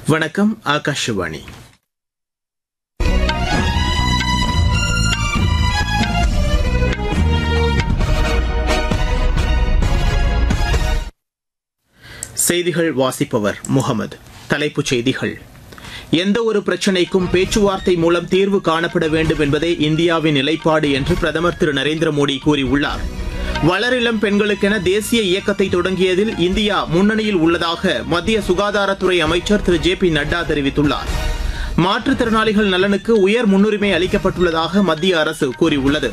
வணக்கம் ஆகாஷவாணி செய்திகள் வாசிப்பவர் முகமது தலைப்புச் செய்திகள் எந்த ஒரு பிரச்சினைக்கும் பேச்சுவார்த்தை மூலம் தீர்வு காணப்பட வேண்டும் என்பதே இந்தியாவின் நிலைப்பாடு என்று பிரதமர் திரு நரேந்திர மோடி கூறியுள்ளார் வளரிளம் பெண்களுக்கென தேசிய இயக்கத்தை தொடங்கியதில் இந்தியா முன்னணியில் உள்ளதாக மத்திய சுகாதாரத்துறை அமைச்சர் திரு ஜே பி நட்டா தெரிவித்துள்ளார் மாற்றுத்திறனாளிகள் நலனுக்கு உயர் முன்னுரிமை அளிக்கப்பட்டுள்ளதாக மத்திய அரசு கூறியுள்ளது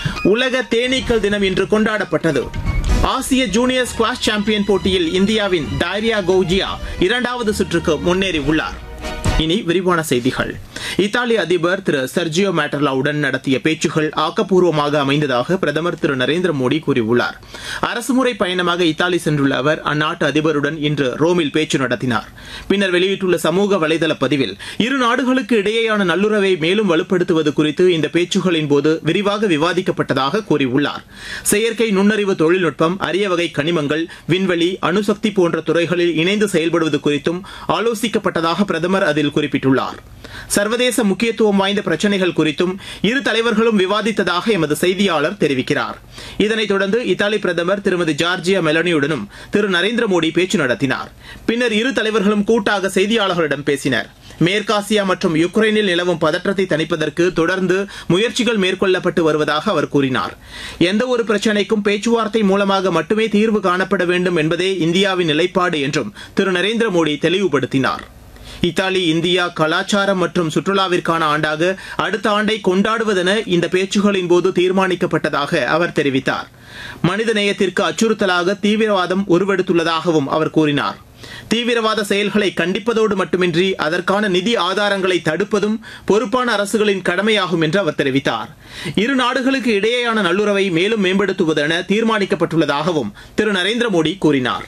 உலக தேனீக்கள் தினம் இன்று கொண்டாடப்பட்டது ஆசிய ஜூனியர் ஸ்குவாஷ் சாம்பியன் போட்டியில் இந்தியாவின் டைரியா கௌஜியா இரண்டாவது சுற்றுக்கு முன்னேறியுள்ளார் இனி விரிவான செய்திகள் இத்தாலி அதிபர் திரு சர்ஜியோ மேட்டர்லாவுடன் நடத்திய பேச்சுகள் ஆக்கப்பூர்வமாக அமைந்ததாக பிரதமர் திரு நரேந்திர மோடி கூறியுள்ளார் அரசுமுறை பயணமாக இத்தாலி சென்றுள்ள அவர் அந்நாட்டு அதிபருடன் இன்று ரோமில் பேச்சு நடத்தினார் பின்னர் வெளியிட்டுள்ள சமூக வலைதள பதிவில் இரு நாடுகளுக்கு இடையேயான நல்லுறவை மேலும் வலுப்படுத்துவது குறித்து இந்த பேச்சுகளின் போது விரிவாக விவாதிக்கப்பட்டதாக கூறியுள்ளார் செயற்கை நுண்ணறிவு தொழில்நுட்பம் அரிய வகை கனிமங்கள் விண்வெளி அணுசக்தி போன்ற துறைகளில் இணைந்து செயல்படுவது குறித்தும் ஆலோசிக்கப்பட்டதாக பிரதமர் அதில் குறிப்பிட்டுள்ளார் சர்வதேச முக்கியத்துவம் வாய்ந்த பிரச்சினைகள் குறித்தும் இரு தலைவர்களும் விவாதித்ததாக எமது செய்தியாளர் தெரிவிக்கிறார் இதனைத் தொடர்ந்து இத்தாலி பிரதமர் திருமதி ஜார்ஜியா மெலனியுடனும் திரு நரேந்திர மோடி பேச்சு நடத்தினார் பின்னர் இரு தலைவர்களும் கூட்டாக செய்தியாளர்களிடம் பேசினர் மேற்காசியா மற்றும் யுக்ரைனில் நிலவும் பதற்றத்தை தணிப்பதற்கு தொடர்ந்து முயற்சிகள் மேற்கொள்ளப்பட்டு வருவதாக அவர் கூறினார் எந்த ஒரு பிரச்சினைக்கும் பேச்சுவார்த்தை மூலமாக மட்டுமே தீர்வு காணப்பட வேண்டும் என்பதே இந்தியாவின் நிலைப்பாடு என்றும் திரு நரேந்திர மோடி தெளிவுபடுத்தினார் இத்தாலி இந்தியா கலாச்சாரம் மற்றும் சுற்றுலாவிற்கான ஆண்டாக அடுத்த ஆண்டை கொண்டாடுவதென இந்த பேச்சுகளின் போது தீர்மானிக்கப்பட்டதாக அவர் தெரிவித்தார் மனித நேயத்திற்கு அச்சுறுத்தலாக தீவிரவாதம் உருவெடுத்துள்ளதாகவும் அவர் கூறினார் தீவிரவாத செயல்களை கண்டிப்பதோடு மட்டுமின்றி அதற்கான நிதி ஆதாரங்களை தடுப்பதும் பொறுப்பான அரசுகளின் கடமையாகும் என்று அவர் தெரிவித்தார் இரு நாடுகளுக்கு இடையேயான நல்லுறவை மேலும் மேம்படுத்துவதென தீர்மானிக்கப்பட்டுள்ளதாகவும் திரு நரேந்திர மோடி கூறினார்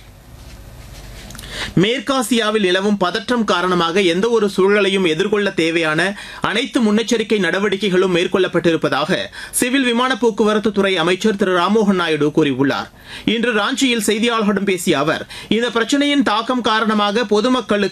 மேற்காசியாவில் நிலவும் பதற்றம் காரணமாக எந்த ஒரு சூழலையும் எதிர்கொள்ள தேவையான அனைத்து முன்னெச்சரிக்கை நடவடிக்கைகளும் மேற்கொள்ளப்பட்டிருப்பதாக சிவில் விமான போக்குவரத்து துறை அமைச்சர் திரு ராம்மோகன் நாயுடு கூறியுள்ளார் இன்று ராஞ்சியில் செய்தியாளர்களிடம் பேசிய அவர் இந்த பிரச்சனையின் தாக்கம் காரணமாக பொதுமக்களுக்கு